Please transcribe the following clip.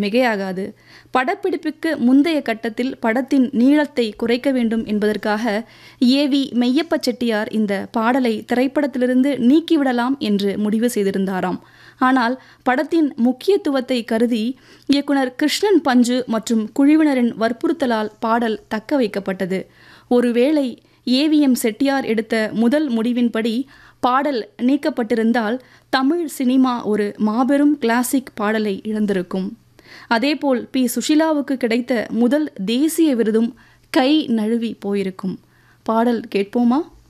மிகையாகாது படப்பிடிப்புக்கு முந்தைய கட்டத்தில் படத்தின் நீளத்தை குறைக்க வேண்டும் என்பதற்காக ஏவி மெய்யப்ப செட்டியார் இந்த பாடலை திரைப்படத்திலிருந்து நீக்கிவிடலாம் என்று முடிவு செய்திருந்தாராம் ஆனால் படத்தின் முக்கியத்துவத்தை கருதி இயக்குனர் கிருஷ்ணன் பஞ்சு மற்றும் குழுவினரின் வற்புறுத்தலால் பாடல் தக்க வைக்கப்பட்டது ஒருவேளை ஏவிஎம் செட்டியார் எடுத்த முதல் முடிவின்படி பாடல் நீக்கப்பட்டிருந்தால் தமிழ் சினிமா ஒரு மாபெரும் கிளாசிக் பாடலை இழந்திருக்கும் அதேபோல் பி சுஷிலாவுக்கு கிடைத்த முதல் தேசிய விருதும் கை நழுவி போயிருக்கும் பாடல் கேட்போமா